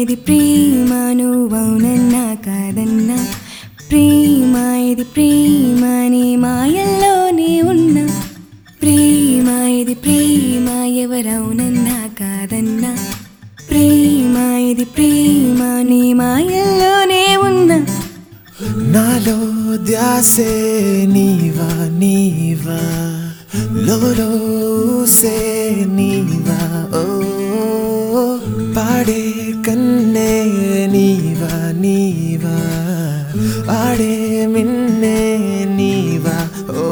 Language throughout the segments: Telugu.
ఇది ప్రేమ నువ్వవునన్నా కాదన్నా ప్రేమ ఇది ప్రేమ నీ మాయల్లోనే ఉన్నా ప్రేమ ఇది ప్రేమ ఎవరవునన్నా కాదన్నా ప్రేమ ఇది ప్రేమ నీ మాయల్లోనే ఉన్నా నాలో ధ్యాసే నీవా నీవా లోలో సే నీవా ఓ పాడే కన్నే నీవా నీవా ఆడే మిన్నే నీవా ఓ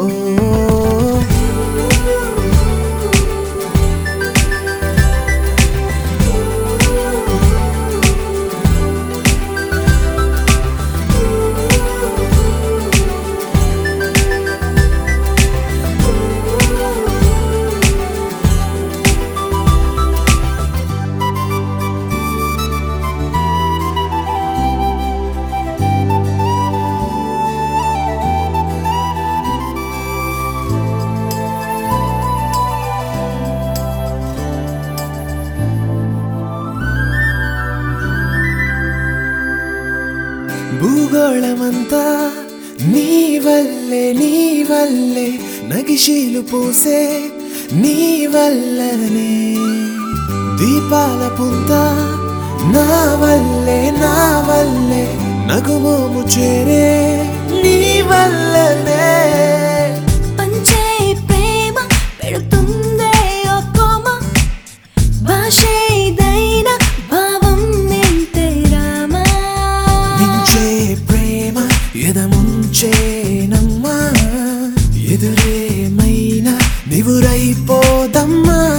భూగోళమంతా నీ వల్లే నీ వల్లే నగిశీలు పూసే నీ వల్లనే దీపాల పుంత నా వల్లే నా వల్లే నగుమోము చేరే నీ వల్లనే పంచే ప్రేమ పెడుతుందే ఓ కోమ భాషే ఇదైనా భావం మెంతే రామా మించే ప్రేమ ఎదముంచేనమ్మా ఎదురేమైనా నివురైపోదమ్మా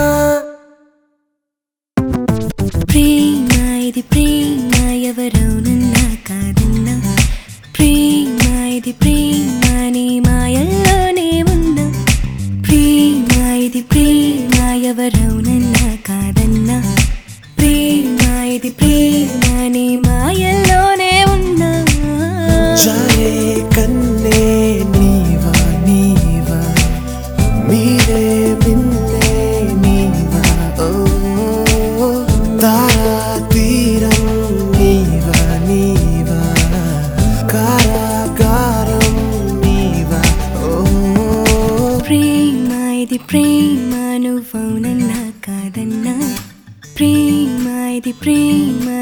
ప్రేమ ఇది ప్రేమ ఎవరవునన్నా కాదన్నా ప్రేమ ఇది ప్రేమ నీ మాయల్లోనే ఉన్నా ప్రేమ ఇది ప్రేమ ఎవరవునన్నా కాదన్నా ప్రేమ ఇది ప్రేమ నీ మాయల్లోనే ఉన్నా జారే కన్నే నీవా నీవా మీరే మిన్నే నీవా ఓ తారా తీరం నీవా నీవా కారాగారం నీవా ఓ ప్రేమ ఇది ప్రేమ నువ్వవునన్నా కాదన్నా ప్రేమ ఇది ప్రేమ